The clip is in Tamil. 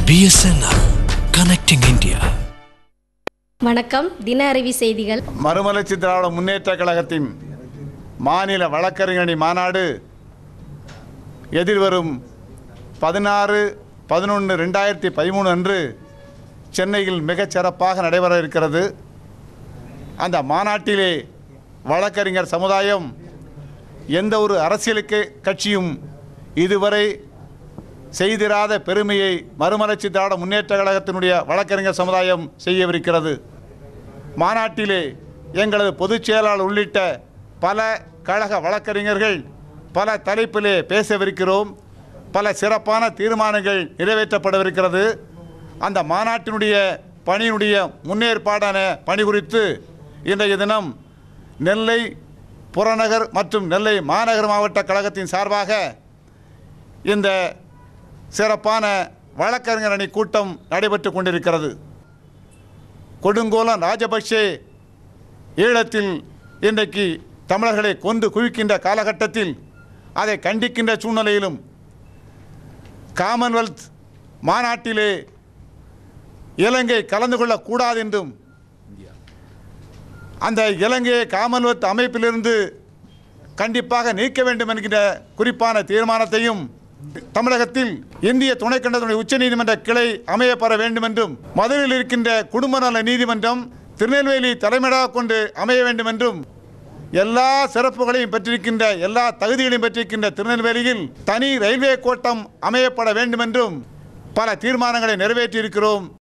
பிஎஸ்என்எல் கனெக்டிங் இந்தியா வணக்கம் தின அறிவி செய்திகள் மறுமலர்ச்சி திராவிட முன்னேற்ற கழகத்தின் மாநில வழக்கறிஞரணி மாநாடு எதிர்வரும் பதினாறு பதினொன்று ரெண்டாயிரத்தி பதிமூணு அன்று சென்னையில் மிகச் சிறப்பாக நடைபெற இருக்கிறது அந்த மாநாட்டிலே வழக்கறிஞர் சமுதாயம் எந்த ஒரு அரசியலுக்கு கட்சியும் இதுவரை செய்திராத பெருமையை மறுமலர்ச்சி திராவிட முன்னேற்ற கழகத்தினுடைய வழக்கறிஞர் சமுதாயம் செய்யவிருக்கிறது மாநாட்டிலே எங்களது பொதுச் செயலாளர் உள்ளிட்ட பல கழக வழக்கறிஞர்கள் பல தலைப்பிலே பேசவிருக்கிறோம் பல சிறப்பான தீர்மானங்கள் நிறைவேற்றப்படவிருக்கிறது அந்த மாநாட்டினுடைய பணியினுடைய முன்னேற்பாடான பணி குறித்து இன்றைய தினம் நெல்லை புறநகர் மற்றும் நெல்லை மாநகர் மாவட்ட கழகத்தின் சார்பாக இந்த சிறப்பான வழக்கறிஞர் அணி கூட்டம் நடைபெற்று கொண்டிருக்கிறது கொடுங்கோலன் ராஜபக்சே ஈழத்தில் இன்றைக்கு தமிழர்களை கொண்டு குவிக்கின்ற காலகட்டத்தில் அதை கண்டிக்கின்ற சூழ்நிலையிலும் காமன்வெல்த் மாநாட்டிலே இலங்கை கலந்து கொள்ளக்கூடாது என்றும் அந்த இலங்கையை காமன்வெல்த் அமைப்பிலிருந்து கண்டிப்பாக நீக்க வேண்டும் என்கிற குறிப்பான தீர்மானத்தையும் தமிழகத்தில் இந்திய துணைக்கண்டத்தினுடைய உச்சநீதிமன்ற கிளை அமையப்பெற வேண்டும் என்றும் மதுரையில் இருக்கின்ற குடும்ப நல நீதிமன்றம் திருநெல்வேலி தலைமையிடாக கொண்டு அமைய வேண்டும் என்றும் எல்லா சிறப்புகளையும் பெற்றிருக்கின்ற எல்லா தகுதிகளையும் பெற்றிருக்கின்ற திருநெல்வேலியில் தனி ரயில்வே கோட்டம் அமையப்பட வேண்டும் என்றும் பல தீர்மானங்களை நிறைவேற்றியிருக்கிறோம்